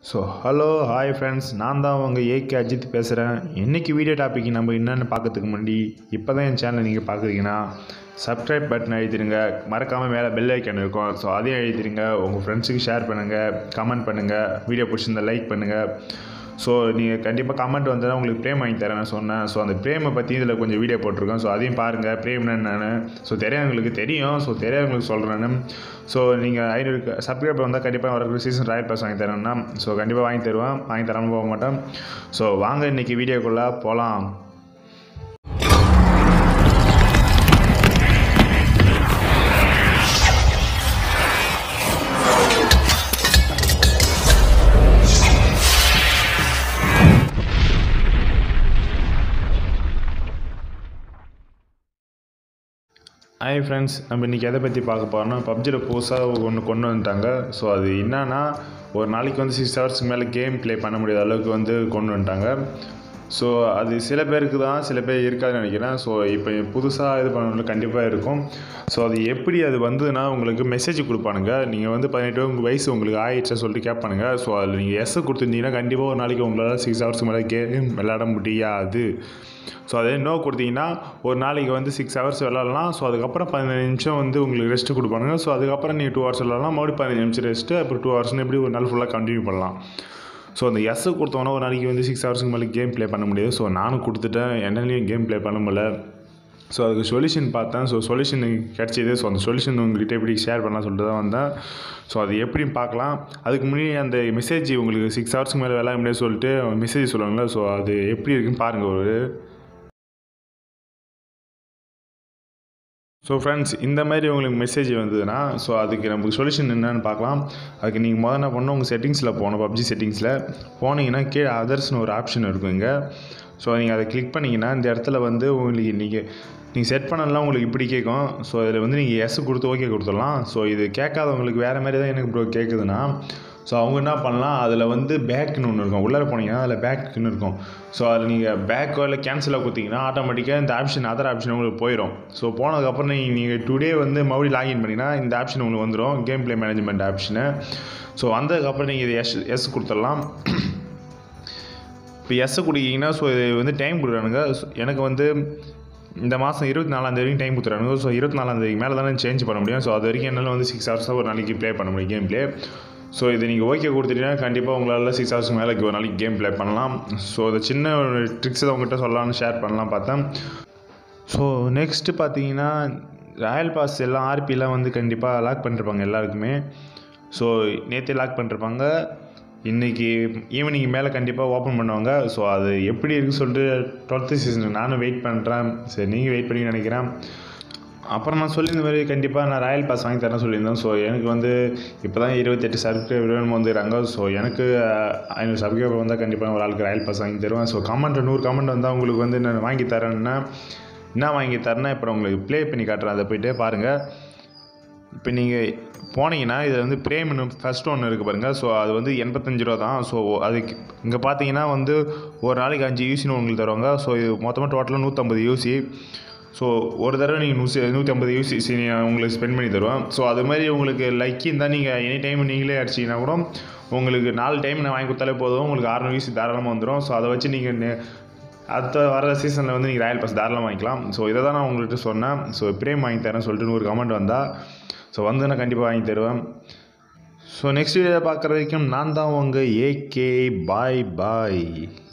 so hello hi friends நான் தான் உங்கள் ஏகே அஜித் பேசுகிறேன் இன்றைக்கி வீடியோ டாபிக் நம்ம என்னென்னு பார்க்கறதுக்கு முன்னாடி இப்போ தான் என் சேனலை நீங்கள் பார்க்குறீங்கன்னா சப்ஸ்கிரைப் பட்டன் எழுதிடுங்க மறக்காமல் மேலே பெல் ஐக்கன் இருக்கும் ஸோ அதையும் எழுதிடுங்க உங்கள் ஃப்ரெண்ட்ஸுக்கு ஷேர் பண்ணுங்கள் கமெண்ட் பண்ணுங்கள் வீடியோ பிடிச்சிருந்தா லைக் பண்ணுங்கள் ஸோ நீங்கள் கண்டிப்பாக கமெண்ட் வந்ததுன்னா உங்களுக்கு பிரேம் வாங்கி தரேன் சொன்னேன் ஸோ அந்த பிரேமை பற்றி இதில் கொஞ்சம் வீடியோ போட்டிருக்கேன் ஸோ அதையும் பாருங்கள் பிரேம்னா என்னென்னு ஸோ தெரியாதவங்களுக்கு தெரியும் ஸோ தெரியாதவங்களுக்கு சொல்கிறேன்னு ஸோ நீங்கள் ஐநூறு சப்ஸ்கிரைபர் வந்தால் கண்டிப்பாக ஒரு சீசன் ராயல் பாஸ் வாங்கி தரேன்னா ஸோ கண்டிப்பாக வாங்கி தருவேன் வாங்கி தராமல் போக மாட்டேன் ஸோ வாங்க இன்றைக்கி வீடியோக்குள்ளே போகலாம் ஹாய் ஃப்ரெண்ட்ஸ் நம்ம இன்றைக்கி எதை பற்றி பார்க்க போகிறோம்னா பப்ஜியில் புதுசாக ஒன்று கொண்டு வந்துட்டாங்க ஸோ அது என்னன்னா ஒரு நாளைக்கு வந்து சிக்ஸ் ஹவர்ஸ்க்கு மேலே கேம் ப்ளே பண்ண முடியாத அளவுக்கு வந்து கொண்டு வந்துட்டாங்க ஸோ அது சில பேருக்கு தான் சில பேர் இருக்காதுன்னு நினைக்கிறேன் ஸோ இப்போ புதுசாக இது பண்ணவங்களுக்கு கண்டிப்பாக இருக்கும் ஸோ அது எப்படி அது வந்ததுன்னா உங்களுக்கு மெசேஜ் கொடுப்பானுங்க நீங்கள் வந்து பதினெட்டு உங்கள் வயசு உங்களுக்கு ஆயிடுச்சா சொல்லிட்டு கேட்பானுங்க ஸோ அதில் நீங்கள் எஸ் கொடுத்துருந்தீங்கன்னா கண்டிப்பாக ஒரு நாளைக்கு உங்களால் சிக்ஸ் ஹவர்ஸ்க்கு மேலே கேம் விளையாட முடியாது ஸோ அதே நோ கொடுத்தீங்கன்னா ஒரு நாளைக்கு வந்து சிக்ஸ் ஹவர்ஸ் விளாட்லாம் ஸோ அதுக்கப்புறம் பதினஞ்சு நிமிஷம் வந்து உங்களுக்கு ரெஸ்ட்டு கொடுப்பானுங்க ஸோ அதுக்கப்புறம் நீங்கள் டூ ஹவர்ஸ் விளாட்லாம் மறுபடியும் பதினஞ்சு நிமிஷம் ரெஸ்ட்டு அப்புறம் டூ ஹவர்ஸ்னு எப்படி ஒரு நாள் ஃபுல்லாக கண்டினியூ பண்ணலாம் ஸோ அந்த எஸ் கொடுத்தோன்னா ஒரு நாளைக்கு வந்து சிக்ஸ் ஹவர்ஸ்க்கு மேலே கேம் ப்ளே பண்ண முடியாது ஸோ நானும் கொடுத்துட்டேன் என்னாலையும் கேம் ப்ளே பண்ண முடியல ஸோ அதுக்கு சொல்யூஷன் பார்த்தேன் ஸோ சொல்யூஷன் கிடச்சிது ஸோ அந்த சொல்யூஷன் உங்கள்கிட்ட எப்படி ஷேர் பண்ணலாம் சொல்லிட்டு தான் வந்தேன் ஸோ அது எப்படின்னு பார்க்கலாம் அதுக்கு முன்னாடி அந்த மெசேஜ் உங்களுக்கு சிக்ஸ் ஹவர்ஸ்க்கு மேலே விளையாட முடியாது சொல்லிட்டு மெசேஜ் சொல்லுவாங்களே ஸோ அது எப்படி இருக்குன்னு பாருங்கள் ஒரு ஸோ ஃப்ரெண்ட்ஸ் இந்த மாதிரி உங்களுக்கு மெசேஜ் வந்ததுன்னா ஸோ அதுக்கு நமக்கு சொல்யூஷன் என்னென்னு பார்க்கலாம் அதுக்கு நீங்கள் முதல்ல என்ன பண்ணணும் உங்கள் செட்டிங்ஸில் போகணும் பப்ஜி செட்டிங்ஸில் போனீங்கன்னா கீழே அதர்ஸ்னு ஒரு ஆப்ஷன் இருக்கும் இங்கே ஸோ நீங்கள் அதை கிளிக் பண்ணிங்கன்னா இந்த இடத்துல வந்து உங்களுக்கு நீங்கள் நீங்கள் செட் பண்ணலாம் உங்களுக்கு இப்படி கேட்கும் ஸோ இதில் வந்து நீங்கள் எஸ் கொடுத்து ஓகே கொடுத்துடலாம் ஸோ இது கேட்காதவங்களுக்கு வேறு மாதிரி தான் எனக்கு ப்ரோ கேட்குதுன்னா ஸோ அவங்க என்ன பண்ணலாம் அதில் வந்து பேக்குன்னு ஒன்று இருக்கும் உள்ளே போனீங்கன்னா அதில் பேக்குன்னு இருக்கும் ஸோ அதில் நீங்கள் பேக்கோ இல்லை கேன்சலாக கொடுத்தீங்கன்னா ஆட்டோமேட்டிக்காக இந்த ஆப்ஷன் அதர் ஆப்ஷன் உங்களுக்கு போயிடும் ஸோ போனதுக்கப்புறம் நீங்கள் நீங்கள் டுடே வந்து மறுபடியும் லாகின் பண்ணிங்கன்னா இந்த ஆப்ஷன் உங்களுக்கு வந்துடும் கேம் ப்ளே மேனேஜ்மெண்ட் ஆப்ஷனு ஸோ வந்ததுக்கப்புறம் நீங்கள் இது எஸ் எஸ் கொடுத்துடலாம் இப்போ எஸ் கொடுத்தீங்கன்னா ஸோ இது வந்து டைம் கொடுக்குறானுங்க எனக்கு வந்து இந்த மாதம் இருபத்தி நாலாந்தேதி வரைக்கும் டைம் கொடுத்துறானுங்க ஸோ இருபத்தி நாலாந்தேதிக்கு மேலே தானே சேஞ்ச் பண்ண முடியும் ஸோ அது வரைக்கும் என்னால் வந்து சிக்ஸ் ஹவர்ஸாக ஒரு நாளைக்கு ப்ளே பண்ண முடியும் கேம் ப்ளே ஸோ இது நீங்கள் ஓகே கொடுத்துட்டீங்கன்னா கண்டிப்பாக உங்களால் சிக்ஸ் ஹவர்ஸ்க்கு மேலே ஒரு நாளைக்கு கேம் ப்ளே பண்ணலாம் ஸோ அது சின்ன ஒரு ட்ரிக்ஸ் தான் உங்கள்கிட்ட சொல்லலாம்னு ஷேர் பண்ணலாம் பார்த்தேன் ஸோ நெக்ஸ்ட்டு பார்த்தீங்கன்னா ராயல் பாஸ் எல்லாம் ஆர்பிலாம் வந்து கண்டிப்பாக லாக் பண்ணிருப்பாங்க எல்லாருக்குமே ஸோ நேற்றே லாக் பண்ணிருப்பாங்க இன்றைக்கி ஈவினிங் மேலே கண்டிப்பாக ஓப்பன் பண்ணுவாங்க ஸோ அது எப்படி இருக்குன்னு சொல்லிட்டு டுவெல்த்து சீசன் நானும் வெயிட் பண்ணுறேன் சரி நீங்கள் வெயிட் பண்ணி நினைக்கிறேன் அப்புறம் நான் சொல்லியிருந்த மாதிரி கண்டிப்பாக நான் ராயல் பாஸ் வாங்கி தரேன் சொல்லியிருந்தேன் ஸோ எனக்கு வந்து இப்போ தான் இருபத்தெட்டு சப்ஸ்கிரைபர் வந்துருக்காங்க ஸோ எனக்கு ஐநூறு சப்ஸ்கிரைபர் வந்தால் கண்டிப்பாக ஒரு ஆளுக்கு ராயல் பாஸ் வாங்கி தருவேன் ஸோ கமெண்ட் நூறு கமெண்ட் வந்தால் உங்களுக்கு வந்து நான் வாங்கி தரேன்னா என்ன வாங்கி தரேன்னா இப்போ உங்களுக்கு ப்ளே பண்ணி காட்டுறேன் அதை போய்ட்டு பாருங்கள் இப்போ நீங்கள் போனீங்கன்னா இதில் வந்து பிரேம்னு ஃபஸ்ட் ஒன்று இருக்குது பாருங்கள் ஸோ அது வந்து எண்பத்தஞ்சு ரூபா தான் ஸோ அதுக்கு இங்கே பார்த்தீங்கன்னா வந்து ஒரு நாளைக்கு அஞ்சு யூசின்னு உங்களுக்கு தருவாங்க ஸோ இது மொத்தமாக டோட்டலாக நூற்றம்பது யூசி ஸோ ஒரு தடவை நீங்கள் நூசி நூற்றி ஐம்பது யூசி உங்களுக்கு ஸ்பெண்ட் பண்ணி தருவேன் ஸோ அது மாதிரி உங்களுக்கு லைக்கி இருந்தால் நீங்கள் எனி டைம் நீங்களே அடிச்சிங்கன்னா கூட உங்களுக்கு நாலு டைம் நான் வாங்கி கொடுத்தாலே போதும் உங்களுக்கு அறநூறு யூசி தாராளமாக வந்துடும் ஸோ அதை வச்சு நீங்கள் அடுத்த வர சீசனில் வந்து நீங்கள் ராயல் பாஸ் தாராளமாக வாங்கிக்கலாம் ஸோ இதை தான் நான் உங்கள்கிட்ட சொன்னேன் ஸோ பிரேம் வாங்கி தரேன் சொல்லிட்டு நூறு கமெண்ட் வந்தால் ஸோ வந்து நான் கண்டிப்பாக வாங்கி தருவேன் ஸோ நெக்ஸ்ட் வீடியோ பார்க்குற வரைக்கும் நான் தான் உங்கள் ஏகே பாய் பாய்